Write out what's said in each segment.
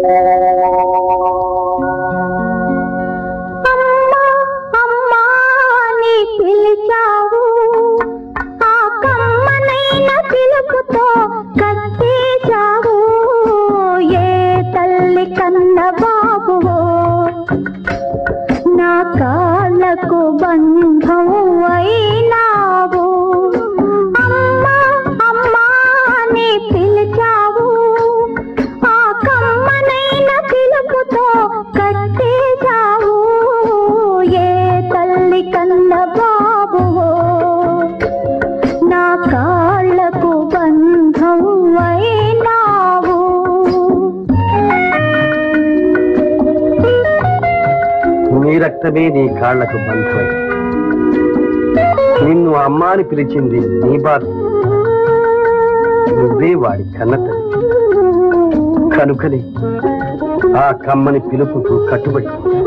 అమ్మా అమ్మా నీ పిలిచావు ఆ కమ్మనైన పిలుపుతో కట్టేశావు ఏ తల్లి కన్న బాబువో నా కాళ్ళకు బంధం అయినావు అమ్మా అమ్మా నీ పిలిచావు ఆ కమ్మనైన పిలుపుతో కట్టేశావు ఏ తల్లి కన్న బాబువో నా కాళ్ళకు బంధం అయినావు నీ రక్తమే నీ కాళ్లకు బంధమై నిన్ను అమ్మ అని పిలిచింది నీ బాధ నువ్వే వాడి కన్నతల్లి కనుకనే ఆ కమ్మని పిలుపుకు కట్టుబడి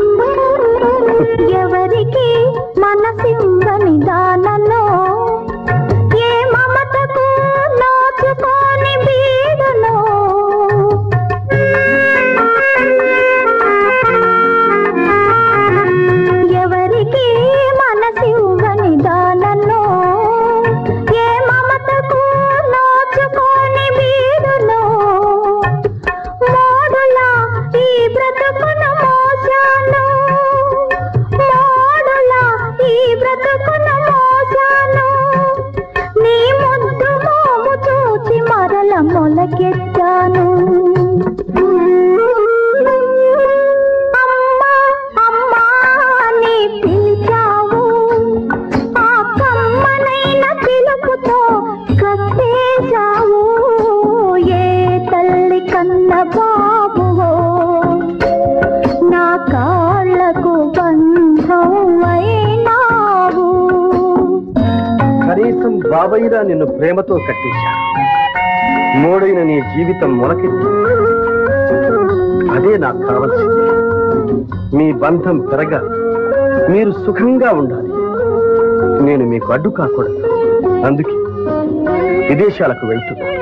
ఎవరికి మనసిందని దానలో ఏ మమతకు నోచుకోని బీడులో ఎవరికి మనసివ్వని దానలో ఏ మమతకు నోచుకోని బీడులో మోడులా ఈ బ్రతుకును మోసాను మోడులా ఈ బ్రతుకును మోసాను నీ ముద్దు మోము చూచి మరల మొలకెత్తాను అమ్మా అమ్మా నీ పిలిచావు ఆ కమ్మనైన పిలుపుతో కట్టేశావు ఏ తల్లి కన్న బాబువో నా కాళ్ళకు బంధం అయినావు కనీసం బాబయ్యరా నిన్ను ప్రేమతో కట్టేశా మూడైన నీ జీవితం మొలకెత్తి అదే నాకు కావలసింది మీ బంధం పెరగాలి మీరు సుఖంగా ఉండాలి నేను మీకు అడ్డు కాకూడదు అందుకే విదేశాలకు వెళ్తున్నా